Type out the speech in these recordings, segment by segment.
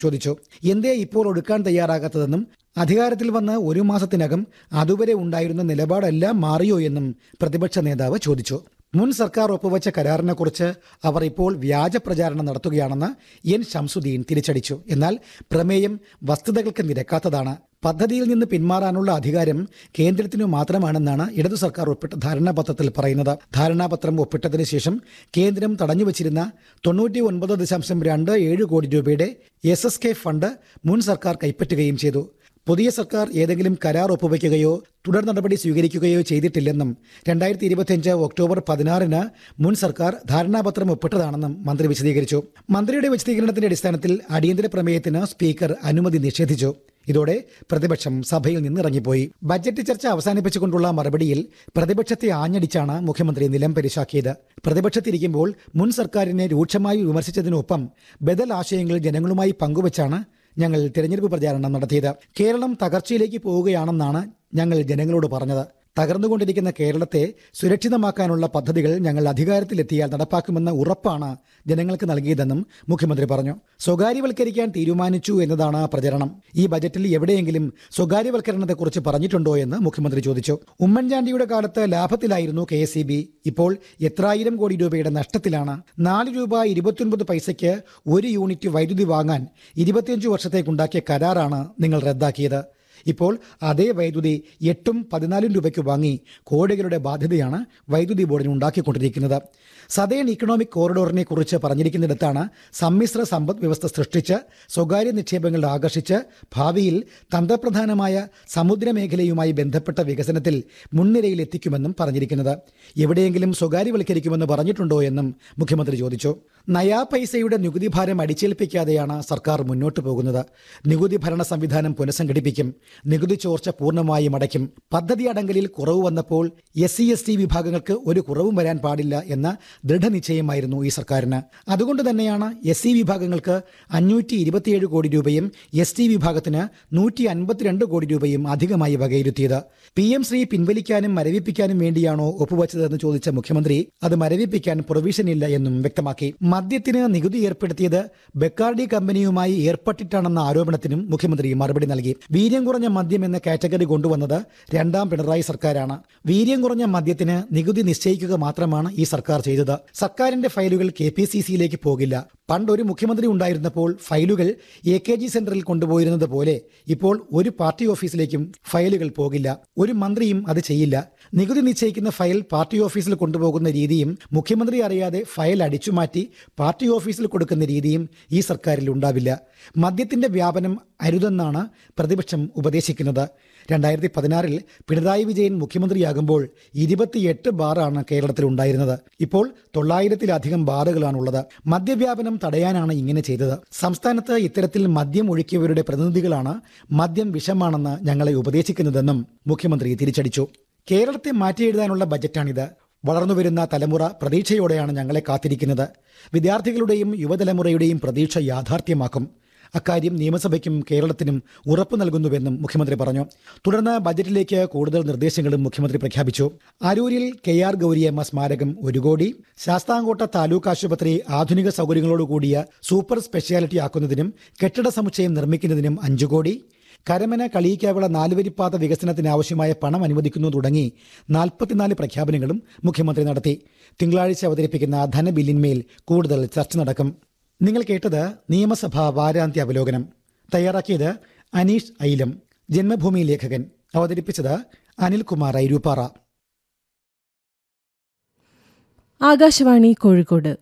ചോദിച്ചു എന്തേ ഇപ്പോൾ ഒടുക്കാൻ തയ്യാറാകാത്തതെന്നും അധികാരത്തിൽ വന്ന് ഒരു മാസത്തിനകം അതുവരെ ഉണ്ടായിരുന്ന നിലപാടെല്ലാം മാറിയോ എന്നും പ്രതിപക്ഷ നേതാവ് ചോദിച്ചു മുൻ സർക്കാർ ഒപ്പുവച്ച കരാറിനെക്കുറിച്ച് അവർ ഇപ്പോൾ വ്യാജ പ്രചാരണം നടത്തുകയാണെന്ന് എൻ ഷംസുദ്ദീൻ തിരിച്ചടിച്ചു എന്നാൽ പ്രമേയം വസ്തുതകൾക്ക് നിരക്കാത്തതാണ് പദ്ധതിയിൽ നിന്ന് പിന്മാറാനുള്ള അധികാരം കേന്ദ്രത്തിനു മാത്രമാണെന്നാണ് ഇടതു സർക്കാർ ഒപ്പിട്ട ധാരണാപത്രത്തിൽ പറയുന്നത് ധാരണാപത്രം ഒപ്പിട്ടതിന് ശേഷം കേന്ദ്രം തടഞ്ഞുവച്ചിരുന്ന തൊണ്ണൂറ്റി ഒൻപത് ദശാംശം രണ്ട് ഏഴ് കോടി രൂപയുടെ എസ് എസ് കെ ഫണ്ട് മുൻ സർക്കാർ കൈപ്പറ്റുകയും ചെയ്തു പുതിയ സർക്കാർ ഏതെങ്കിലും കരാർ ഒപ്പുവയ്ക്കുകയോ തുടർ നടപടി സ്വീകരിക്കുകയോ ചെയ്തിട്ടില്ലെന്നും രണ്ടായിരത്തി ഇരുപത്തിയഞ്ച് ഒക്ടോബർ പതിനാറിന് മുൻ സർക്കാർ ധാരണാപത്രം ഒപ്പിട്ടതാണെന്നും മന്ത്രി വിശദീകരിച്ചു മന്ത്രിയുടെ വിശദീകരണത്തിന്റെ അടിസ്ഥാനത്തിൽ അടിയന്തര പ്രമേയത്തിന് സ്പീക്കർ അനുമതി നിഷേധിച്ചു ഇതോടെ പ്രതിപക്ഷം സഭയിൽ നിന്നിറങ്ങിപ്പോയി ബജറ്റ് ചർച്ച അവസാനിപ്പിച്ചുകൊണ്ടുള്ള മറുപടിയിൽ പ്രതിപക്ഷത്തെ ആഞ്ഞടിച്ചാണ് മുഖ്യമന്ത്രി നിലം പരിശാക്കിയത് പ്രതിപക്ഷത്തിരിക്കുമ്പോൾ മുൻ സർക്കാരിനെ രൂക്ഷമായി വിമർശിച്ചതിനൊപ്പം ബദൽ ആശയങ്ങൾ ജനങ്ങളുമായി പങ്കുവച്ചാണ് ഞങ്ങൾ തിരഞ്ഞെടുപ്പ് പ്രചാരണം നടത്തിയത് കേരളം തകർച്ചയിലേക്ക് പോവുകയാണെന്നാണ് ഞങ്ങൾ ജനങ്ങളോട് പറഞ്ഞത് തകർന്നുകൊണ്ടിരിക്കുന്ന കേരളത്തെ സുരക്ഷിതമാക്കാനുള്ള പദ്ധതികൾ ഞങ്ങൾ അധികാരത്തിലെത്തിയാൽ നടപ്പാക്കുമെന്ന ഉറപ്പാണ് ജനങ്ങൾക്ക് നൽകിയതെന്നും മുഖ്യമന്ത്രി പറഞ്ഞു സ്വകാര്യവൽക്കരിക്കാൻ തീരുമാനിച്ചു എന്നതാണ് പ്രചരണം ഈ ബജറ്റിൽ എവിടെയെങ്കിലും സ്വകാര്യവൽക്കരണത്തെക്കുറിച്ച് പറഞ്ഞിട്ടുണ്ടോ എന്ന് മുഖ്യമന്ത്രി ചോദിച്ചു ഉമ്മൻചാണ്ടിയുടെ കാലത്ത് ലാഭത്തിലായിരുന്നു കെ എസ് ഇപ്പോൾ എത്രായിരം കോടി രൂപയുടെ നഷ്ടത്തിലാണ് നാല് രൂപ ഇരുപത്തിയൊൻപത് പൈസയ്ക്ക് ഒരു യൂണിറ്റ് വൈദ്യുതി വാങ്ങാൻ ഇരുപത്തിയഞ്ച് വർഷത്തേക്കുണ്ടാക്കിയ കരാറാണ് നിങ്ങൾ റദ്ദാക്കിയത് ഇപ്പോൾ അതേ വൈദ്യുതി എട്ടും പതിനാലും രൂപയ്ക്ക് വാങ്ങി കോടികളുടെ ബാധ്യതയാണ് വൈദ്യുതി ബോർഡിന് ഉണ്ടാക്കിക്കൊണ്ടിരിക്കുന്നത് സതേൺ ഇക്കണോമിക് കോറിഡോറിനെ കുറിച്ച് പറഞ്ഞിരിക്കുന്നിടത്താണ് സമ്മിശ്ര സമ്പദ് വ്യവസ്ഥ സൃഷ്ടിച്ച് സ്വകാര്യ നിക്ഷേപങ്ങൾ ആകർഷിച്ച് ഭാവിയിൽ തന്ത്രപ്രധാനമായ സമുദ്രമേഖലയുമായി ബന്ധപ്പെട്ട വികസനത്തിൽ മുൻനിരയിൽ എത്തിക്കുമെന്നും പറഞ്ഞിരിക്കുന്നത് എവിടെയെങ്കിലും സ്വകാര്യവൽക്കരിക്കുമെന്ന് പറഞ്ഞിട്ടുണ്ടോ എന്നും മുഖ്യമന്ത്രി ചോദിച്ചു നയാ പൈസയുടെ നികുതി ഭാരം അടിച്ചേൽപ്പിക്കാതെയാണ് സർക്കാർ മുന്നോട്ടു പോകുന്നത് നികുതി ഭരണ സംവിധാനം പുനഃസംഘടിപ്പിക്കും നികുതി ചോർച്ച പൂർണ്ണമായും അടയ്ക്കും പദ്ധതി അടങ്കലിൽ കുറവ് വന്നപ്പോൾ എസ് സി എസ് ടി വിഭാഗങ്ങൾക്ക് ഒരു കുറവും വരാൻ പാടില്ല എന്ന ദൃഢനിശ്ചയമായിരുന്നു ഈ സർക്കാരിന് അതുകൊണ്ട് തന്നെയാണ് എസ് സി വിഭാഗങ്ങൾക്ക് അഞ്ഞൂറ്റി ഇരുപത്തിയേഴ് കോടി രൂപയും എസ് ടി വിഭാഗത്തിന് നൂറ്റി അൻപത്തിരണ്ട് കോടി രൂപയും അധികമായി വകയിരുത്തിയത് പി എം ശ്രീ പിൻവലിക്കാനും മരവിപ്പിക്കാനും വേണ്ടിയാണോ ഒപ്പുവച്ചതെന്ന് ചോദിച്ച മുഖ്യമന്ത്രി അത് മരവിപ്പിക്കാൻ പ്രൊവിഷൻ ഇല്ല എന്നും വ്യക്തമാക്കി മദ്യത്തിന് നികുതി ഏർപ്പെടുത്തിയത് ബെക്കാർഡി കമ്പനിയുമായി ഏർപ്പെട്ടിട്ടാണെന്ന ആരോപണത്തിനും മുഖ്യമന്ത്രി മറുപടി നൽകി വീര്യം കുറഞ്ഞ മദ്യം എന്ന കാറ്റഗറി കൊണ്ടുവന്നത് രണ്ടാം പിണറായി സർക്കാരാണ് വീര്യം കുറഞ്ഞ മദ്യത്തിന് നികുതി നിശ്ചയിക്കുക മാത്രമാണ് ഈ സർക്കാർ ചെയ്തത് സർക്കാരിന്റെ ഫയലുകൾ കെ പി സി സിയിലേക്ക് പോകില്ല പണ്ട് ഒരു മുഖ്യമന്ത്രി ഉണ്ടായിരുന്നപ്പോൾ ഫയലുകൾ എ കെ ജി സെന്ററിൽ കൊണ്ടുപോയിരുന്നത് പോലെ ഇപ്പോൾ ഒരു പാർട്ടി ഓഫീസിലേക്കും ഫയലുകൾ പോകില്ല ഒരു മന്ത്രിയും അത് ചെയ്യില്ല നികുതി നിശ്ചയിക്കുന്ന ഫയൽ പാർട്ടി ഓഫീസിൽ കൊണ്ടുപോകുന്ന രീതിയും മുഖ്യമന്ത്രി അറിയാതെ ഫയൽ അടിച്ചുമാറ്റി പാർട്ടി ഓഫീസിൽ കൊടുക്കുന്ന രീതിയും ഈ സർക്കാരിൽ ഉണ്ടാവില്ല മദ്യത്തിന്റെ വ്യാപനം അരുതെന്നാണ് പ്രതിപക്ഷം ഉപദേശിക്കുന്നത് രണ്ടായിരത്തി പതിനാറിൽ പിണറായി വിജയൻ മുഖ്യമന്ത്രിയാകുമ്പോൾ ഇരുപത്തിയെട്ട് ബാറാണ് കേരളത്തിൽ ഉണ്ടായിരുന്നത് ഇപ്പോൾ തൊള്ളായിരത്തിലധികം ബാറുകളാണുള്ളത് മദ്യവ്യാപനം തടയാനാണ് ഇങ്ങനെ ചെയ്തത് സംസ്ഥാനത്ത് ഇത്തരത്തിൽ മദ്യം ഒഴുക്കിയവരുടെ പ്രതിനിധികളാണ് മദ്യം വിഷമാണെന്ന് ഞങ്ങളെ ഉപദേശിക്കുന്നതെന്നും മുഖ്യമന്ത്രി തിരിച്ചടിച്ചു കേരളത്തെ മാറ്റിയെഴുതാനുള്ള ബജറ്റാണിത് വളർന്നുവരുന്ന തലമുറ പ്രതീക്ഷയോടെയാണ് ഞങ്ങളെ കാത്തിരിക്കുന്നത് വിദ്യാർത്ഥികളുടെയും യുവതലമുറയുടെയും പ്രതീക്ഷ യാഥാർത്ഥ്യമാക്കും അക്കാര്യം നിയമസഭയ്ക്കും കേരളത്തിനും ഉറപ്പു നൽകുന്നുവെന്നും മുഖ്യമന്ത്രി പറഞ്ഞു തുടർന്ന് ബജറ്റിലേക്ക് കൂടുതൽ നിർദ്ദേശങ്ങളും മുഖ്യമന്ത്രി പ്രഖ്യാപിച്ചു അരൂരിൽ കെ ആർ ഗൗരിയമ്മ സ്മാരകം ഒരു കോടി ശാസ്താംകോട്ട താലൂക്ക് ആശുപത്രി ആധുനിക സൗകര്യങ്ങളോടുകൂടിയ സൂപ്പർ സ്പെഷ്യാലിറ്റി ആക്കുന്നതിനും കെട്ടിട സമുച്ചയം നിർമ്മിക്കുന്നതിനും അഞ്ചു കോടി കരമന കളിയിക്കാവിള നാലുവരിപ്പാത വികസനത്തിനാവശ്യമായ പണം അനുവദിക്കുന്നു തുടങ്ങി നാൽപ്പത്തിനാല് പ്രഖ്യാപനങ്ങളും മുഖ്യമന്ത്രി നടത്തി തിങ്കളാഴ്ച അവതരിപ്പിക്കുന്ന ധനബില്ലിന്മേൽ കൂടുതൽ ചർച്ച നടക്കും നിങ്ങൾ കേട്ടത് നിയമസഭാ വാരാന്ത്യ അവലോകനം തയ്യാറാക്കിയത് അനീഷ് ഐലം ജന്മഭൂമി ലേഖകൻ അവതരിപ്പിച്ചത് അനിൽകുമാർ ഐരൂപ്പാറ ആകാശവാണി കോഴിക്കോട്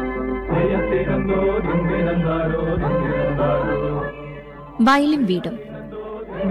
വയലിൻ വീടും